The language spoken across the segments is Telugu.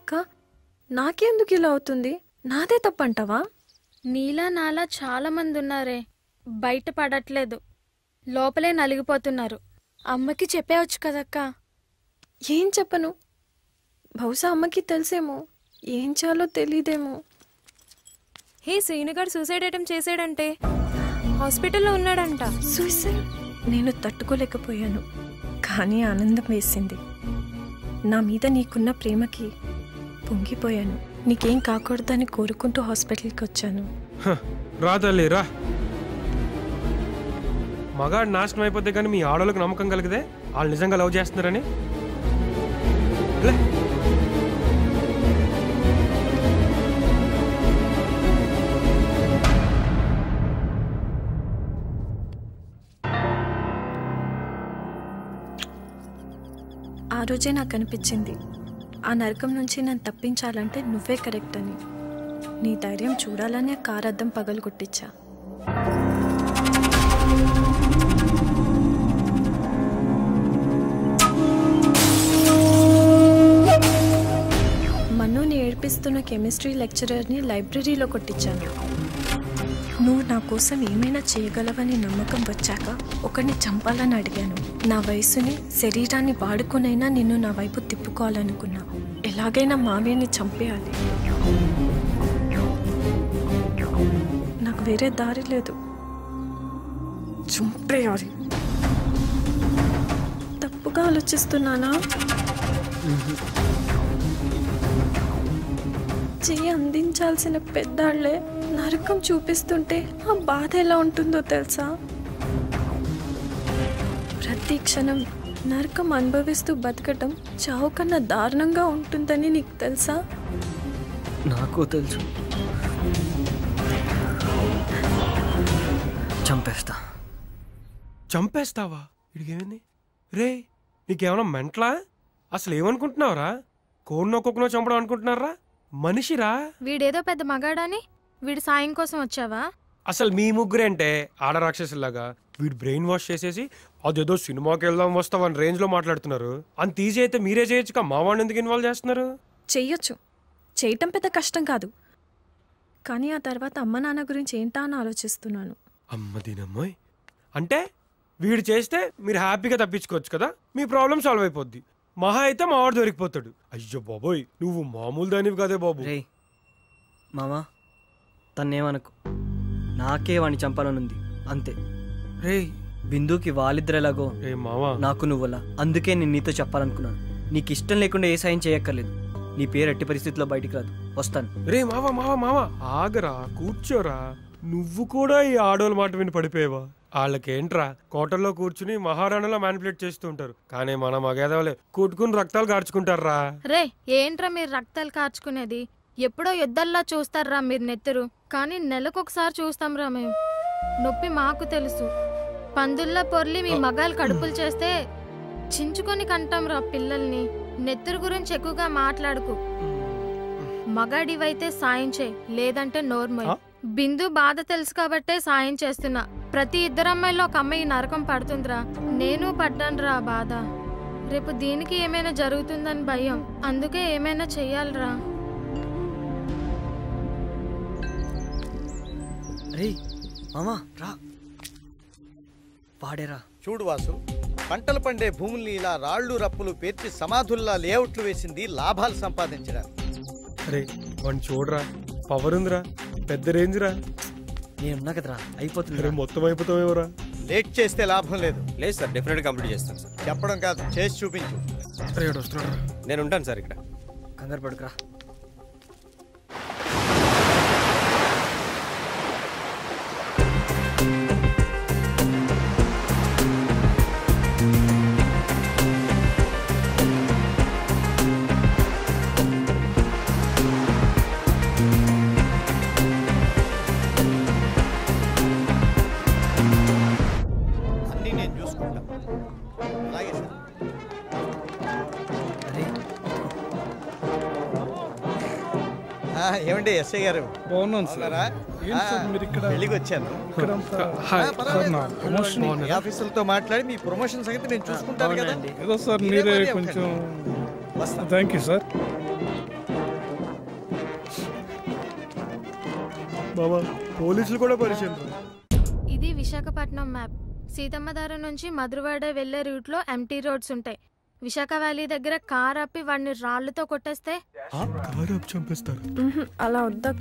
అక్క నాకెందుకు ఇలా అవుతుంది నాదే తప్పంటావా నీలా నాలా చాలా మంది ఉన్నారే బయట పడట్లేదు లోపలే నలిగిపోతున్నారు అమ్మకి చెప్పేవచ్చు కదక్కా ఏం చెప్పను బహుశా అమ్మకి తెలిసేమో ఏం చేయాలో తెలీదేమో హే శ్రీనుగాడు సూసైడ్ అటెంప్ట్ చేశాడంటే హాస్పిటల్లో ఉన్నాడంట సూసైడ్ నేను తట్టుకోలేకపోయాను కానీ ఆనందం వేసింది నా మీద నీకున్న ప్రేమకి పొంగిపోయాను నీకేం కాకూడదని కోరుకుంటూ హాస్పిటల్కి వచ్చాను హ, రా తల్లి రా మగాడు నాశనం అయిపోతే కానీ మీ ఆడోళ్ళకి నమ్మకం కలిగితే వాళ్ళు నిజంగా లవ్ చేస్తున్నారని లే. ఆ రోజే నాకు అనిపించింది ఆ నరకం నుంచి నన్ను తప్పించాలంటే నువ్వే కరెక్ట్ అని నీ ధైర్యం చూడాలని ఆ కారు అద్దం పగలు కొట్టించా మన్నుని ఏడ్పిస్తున్న కెమిస్ట్రీ లెక్చరర్ని లైబ్రరీలో కొట్టించాను నువ్వు నా కోసం ఏమైనా చేయగలవని నమ్మకం వచ్చాక ఒకరిని చంపాలని అడిగాను నా వయసుని శరీరాన్ని వాడుకునైనా నిన్ను నా వైపు తిప్పుకోవాలనుకున్నా ఎలాగైనా మావయ్యని చంపేయాలి నాకు వేరే దారి లేదు చంపేయాలి తప్పుగా ఆలోచిస్తున్నానా చెయ్యి అందించాల్సిన పెద్దాళ్లే నరకం చూపిస్తుంటే ఆ బాధ ఎలా ఉంటుందో తెలుసా ప్రతి క్షణం నరకం అనుభవిస్తూ బతకటం చావు కన్నా దారుణంగా ఉంటుందని నీకు తెలుసా నాకు తెలుసు చంపేస్తా చంపేస్తావా ఇడికేమైంది రే నీకేమైనా మెంట్లా అసలు ఏమనుకుంటున్నావురా కోడినో కుక్కనో చంపడం అనుకుంటున్నారా మనిషిరా వీడేదో పెద్ద మగాడని వీడి సాయం కోసం వచ్చావా అసలు మీ ముగ్గురేంటే ఆడ రాక్షసులాగా వీడు బ్రెయిన్ వాష్ చేసేసి అదేదో సినిమాకి వెళ్దాం వస్తావని రేంజ్ లో మాట్లాడుతున్నారు అంత ఈజీ అయితే మీరే చేయొచ్చుగా మా వాడిని ఎందుకు ఇన్వాల్వ్ చేస్తున్నారు చెయ్యొచ్చు చేయటం పెద్ద కష్టం కాదు కానీ ఆ తర్వాత అమ్మ నాన్న గురించి ఏంటా అని ఆలోచిస్తున్నాను అమ్మ దీనమ్మాయి అంటే వీడు చేస్తే మీరు హ్యాపీగా తప్పించుకోవచ్చు కదా మీ ప్రాబ్లం సాల్వ్ అయిపోద్ది మహా అయితే మా వాడు దొరికిపోతాడు అయ్యో బాబోయ్ నువ్వు మామూలు దానివి కదే బాబు రే మామా తన్నేమనకు నాకే వాణ్ణి చంపాలనుంది అంతే రే బిందుకి వాళ్ళిద్దరు ఎలాగో రే మావా నాకు నువ్వులా అందుకే నేను నీతో చెప్పాలనుకున్నాను నీకు ఇష్టం లేకుండా ఏ సాయం చేయక్కర్లేదు నీ పేరు ఎట్టి పరిస్థితిలో బయటికి రాదు వస్తాను రే మావా మావా మావా ఆగరా కూర్చోరా నువ్వు కూడా ఈ ఆడోళ్ళ మాట విని పడిపోయావా వాళ్ళకేంట్రా కోటల్లో కూర్చుని మహారాణిలో మ్యానిపులేట్ చేస్తూ ఉంటారు కానీ మన మగేదవలే కొట్టుకుని రక్తాలు కార్చుకుంటారా రే ఏంట్రా మీరు రక్తాలు కార్చుకునేది ఎప్పుడో యుద్ధాల్లో చూస్తారా మీరు నెత్తురు కానీ నెలకొకసారి చూస్తాంరా మేము నొప్పి మాకు తెలుసు పందుల్లో పొర్లి మీ మగాలు కడుపులు చేస్తే చించుకొని కంటాంరా పిల్లల్ని నెత్తురు గురించి ఎక్కువగా మాట్లాడుకు మగాడివైతే సాయం చేయి లేదంటే నోర్మల్ ఆ? బిందు బాధ తెలుసు కాబట్టే సాయం చేస్తున్నా ప్రతి ఇద్దరు అమ్మాయిలో ఒక అమ్మాయి నరకం పడుతుందిరా నేను పడ్డానురా ఆ బాధ రేపు దీనికి ఏమైనా జరుగుతుందని భయం అందుకే ఏమైనా చెయ్యాలిరా రే మామా రా వాడేరా చూడు వాసు పంటలు పండే భూముల్ని ఇలా రాళ్ళు రప్పులు పేర్చి సమాధుల్లా లేఅవుట్లు వేసింది లాభాలు సంపాదించడానికి రే వాడిని చూడరా పవర్ ఉందిరా పెద్ద రేంజ్ రా నేనున్నా కదరా అయిపోతుంది రే మొత్తం అయిపోతామేవరా లేట్ చేస్తే లాభం లేదు లేదు సార్ డెఫినెట్ కంప్లీట్ చేస్తాను సార్ చెప్పడం కాదు చేసి చూపించు రే వస్తున్నాడు నేను ఉంటాను సార్ ఇక్కడ కంగారు పడుకురా అన్నీ నేను చూసుకుంటా అలాగే సార్ అరే ఆ, ఏమండి ఎస్ఐ గారు బాగున్నాను సార్ బాగున్నారా ఏంటి సార్ మీరు ఇక్కడ వెళ్ళికి వచ్చాను ఇక్కడంతా హాయ్. ఆ, పర్వాలేదు. సార్ నా ప్రమోషన్ మీ ఆఫీసులతో మాట్లాడి మీ ప్రమోషన్ సంగతి నేను చూసుకుంటాను కదా అవునండి. ఏదో సార్ మీరే మీరే మరి కొంచెం వస్తా థ్యాంక్ యూ సార్ మామ పోలీసులు కూడా పరిచయం రా. ఇది విశాఖపట్నం మ్యాప్ సీతమ్మధార నుంచి మధురవాడ వెళ్లే రూట్లో ఎంటీ రోడ్స్ ఉంటాయి విశాఖ వ్యాలీ దగ్గర కార్ ఆపి వాడిని రాళ్లతో కొట్టేస్తే ఆ, కారు ఆపి చంపేస్తారు ఉహుం, అలా వద్దక్క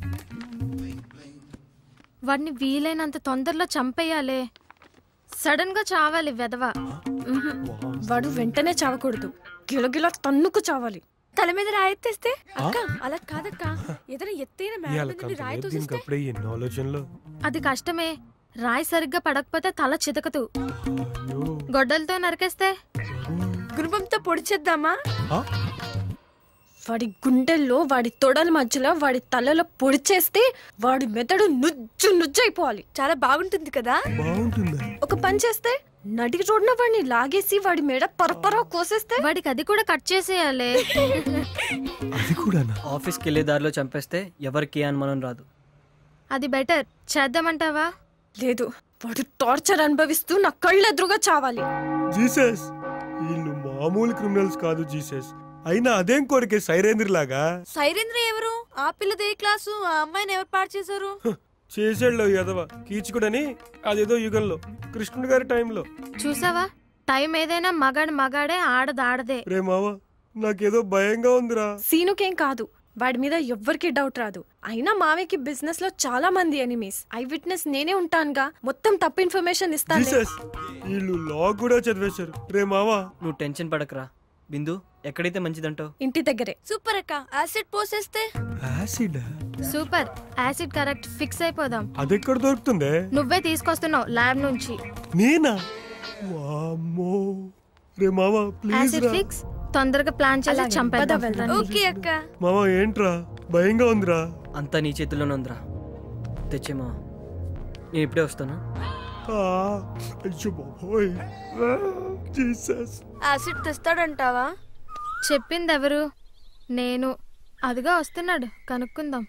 వాడిని వీలైనంత తొందరలో చంపేయాలే సడన్ గా చావాలి వెధవ ఉహుం, వాడు వెంటనే చావకూడదు గిలగిల తన్నుకు చావాలి తల మీద రాయెత్తేస్తే అక్క అలా కాదక్క ఏదైనా ఎత్తైన మేడ ఇవాళ మీద నుండి కంపెనీ రాయి దీనికి తోసిస్తే అప్పుడే ఎన్ని ఆలోచనలు అది కష్టమే రాయి సరిగ్గా పడకపోతే తల చితకదు అయ్యో. గొడ్డలతో నరికేస్తే గురుబంతో పొడిచేద్దామా ఆ? వాడి గుండెల్లో వాడి తొడల మధ్యలో వాడి తలలో పొడిచేస్తే వాడి మెదడు నుజ్జు నుజ్జు అయిపోవాలి చాలా బాగుంటుంది కదా బాగుంటుందా ఒక పని చేస్తే నడి రోడ్న వాడిని లాగేసి వాడి మెడ పరపరా కోసేస్తే వాడికి అది కూడా కట్ చేసేయాలి అది కూడానా ఆఫీస్కి వెళ్ళే దారిలో చంపేస్తే ఎవరికి అనుమానం రాదు అది బెటర్ చేద్దామంటావా లేదు వాడు టార్చర్ అనుభవిస్తూ నా కళ్ళెదురుగా చావాలి జీసస్ వీళ్ళు మామూలు క్రిమినల్స్ కాదు జీసస్ అయినా అదేం కోరికే సైరేంద్ర లాగా సైరేంద్ర ఎవరు ఆ పిల్లది ఏ క్లాసు ఆ అమ్మాయిని ఎవరు పాడు చేశారు చేసాడు యదవ కీచుకుడని అదేదో యుగంలో కృష్ణుడి గారి టైంలో చూసావా టైం ఏదైనా మగాడు మగాడే ఆడది ఆడదే రే మావా నాకేదో భయంగా ఉందిరా సీనుకేం కాదు వాడి మీద ఎవ్వరికి డౌట్ రాదు అయినా మావయ్యకి బిజినెస్ లో చాలా మంది ఎనిమీస్ ఐ విట్నెస్ నేనే ఉంటానుగా మొత్తం తప్పు ఇన్ఫర్మేషన్ ఇస్తాను జీసస్ వీళ్ళు లా కూడా చదివేశారు రే మావా నువ్వు టెన్షన్ పడకరా బిందు ఎక్కడైతే మంచిదంటావు ఇంటి దగ్గరే సూపర్ అక్క యాసిడ్ పోసేస్తే acid super acid correct fix అయిపోదాం అదెక్కడ దొరుకుతుందే నువ్వే తీసుకొస్తున్నావు ల్యాబ్ నుంచి నేనా వామ్మో రే మావా ప్లీజ్ యాసిడ్ రా ఫిక్స్ తొందరగా ప్లాన్ చేసి చంపేద్దాం రండి. ఓకే అక్క మావా ఏంట్రా భయంగా ఉందిరా అంతా నీ చేతుల్లోనే ఉందిరా తెచ్చేమా నేను ఇప్పుడే వస్తాను ఆ, అయ్యో బాబోయ్ ఆ, జీసస్ యాసిడ్ తెస్తాడంటావా చెప్పింది ఎవరు నేను అదిగా వస్తున్నాడు కనుక్కుందాం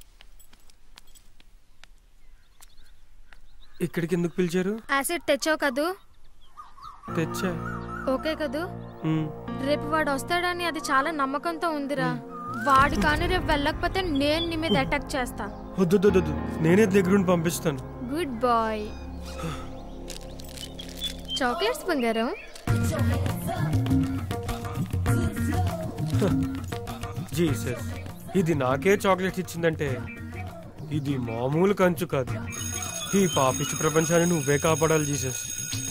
ఇక్కడికి ఎందుకు పిలిచారు యాసిడ్ తెచ్చావు కదూ తెచ్చా ఓకే కదూ ఉమ్. రేపు వాడు వస్తాడని అది చాలా నమ్మకంతో ఉందిరా వాడు కానీ రేపు వెళ్ళకపోతే నేను నీ మీద అటాక్ చేస్తా వద్దు వద్దు, వద్దు నేనే దగ్గరుండి పంపిస్తాను గుడ్ బాయ్ చాక్లెట్స్ బంగారం జీసస్ ఇది నాకే చాక్లెట్స్ ఇచ్చిందంటే ఇది మామూలు కంచు కాదు ఈ పాపిష్టి ప్రపంచాన్ని నువ్వే కాపాడాలి జీసస్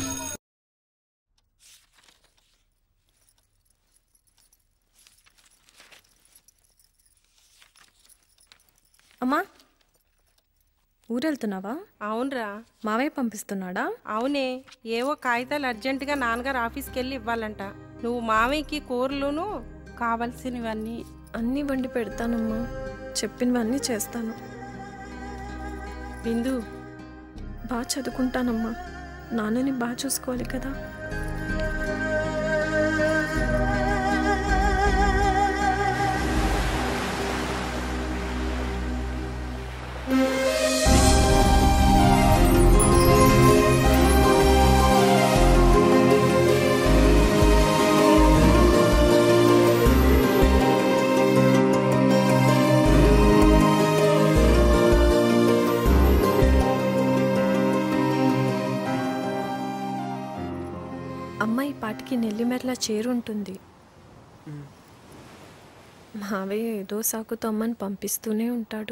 అమ్మా ఊరెళ్తున్నావా అవునరా మావయ్య పంపిస్తున్నాడా అవునే ఏవో కాగితాలు అర్జెంటుగా నాన్నగారు ఆఫీస్కి వెళ్ళి ఇవ్వాలంట నువ్వు మామయ్యకి కూరలును కావలసినవన్నీ అన్నీ వండి పెడతానమ్మా చెప్పినవన్నీ చేస్తాను బిందు బాగా చదువుకుంటానమ్మా నాన్నని బాగా చూసుకోవాలి కదా అమ్మ ఈ పాటికి నెల్లిమెర్ల చేరుంటుంది మావయ్య ఏదో సాకుతో అమ్మని పంపిస్తూనే ఉంటాడు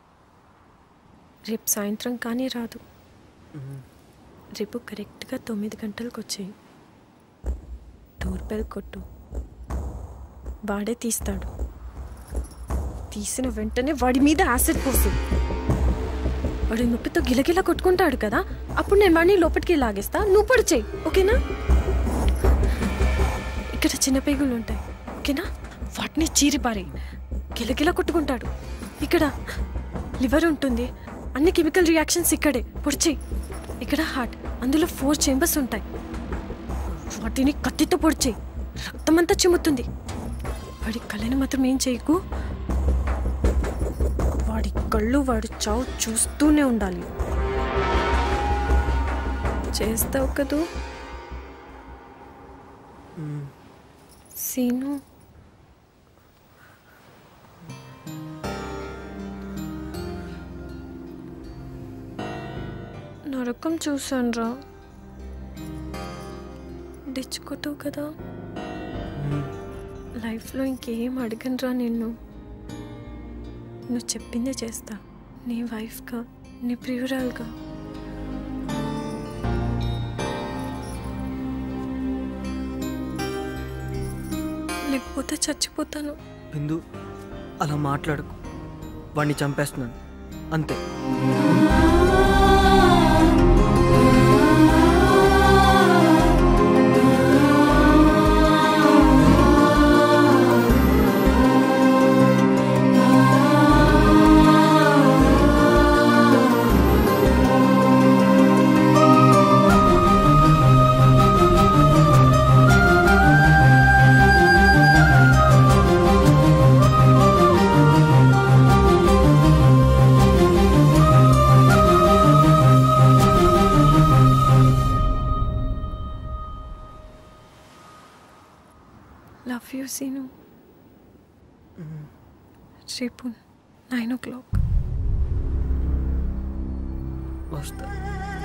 రేపు సాయంత్రం కానీ రాదు రేపు కరెక్ట్గా తొమ్మిది గంటలకు వచ్చాయి డోర్ బెల్ కొట్టు వాడే తీస్తాడు తీసిన వెంటనే వాడి మీద యాసిడ్ పోసు వాడి నొప్పితో గిలగిలా కొట్టుకుంటాడు కదా అప్పుడు నేను వాడిని లోపలికి లాగేస్తా నువ్వు పొడి చేయి ఓకేనా ఇక్కడ చిన్న పేగులు ఉంటాయి ఓకేనా వాటిని చీరిపారి గిలగిలా కొట్టుకుంటాడు ఇక్కడ లివర్ ఉంటుంది అన్ని కెమికల్ రియాక్షన్స్ ఇక్కడే పొడి చేయి ఇక్కడ హార్ట్ అందులో ఫోర్ చేంబర్స్ ఉంటాయి వాటిని కత్తితో పొడి చేయి రక్తమంతా చిమ్ముతుంది వాడి కళ్ళని మాత్రం ఏం చేయకు వాడి కళ్ళు వాడి చావు చూస్తూనే ఉండాలి చేస్తావు కదూ సీను నరకం చూసాను రా డిచ్చుకోతావు కదా లైఫ్లో ఇంకేం అడగను రా నిన్ను నువ్వు చెప్పిందే చేస్తా నీ వైఫ్గా నీ ప్రియురాలుగా లేకపోతే చచ్చిపోతాను బిందు అలా మాట్లాడకు వాడిని చంపేస్తున్నాను అంతే లవ్ యూ సీను రేపు నైన్ ఓ క్లాక్ వస్తా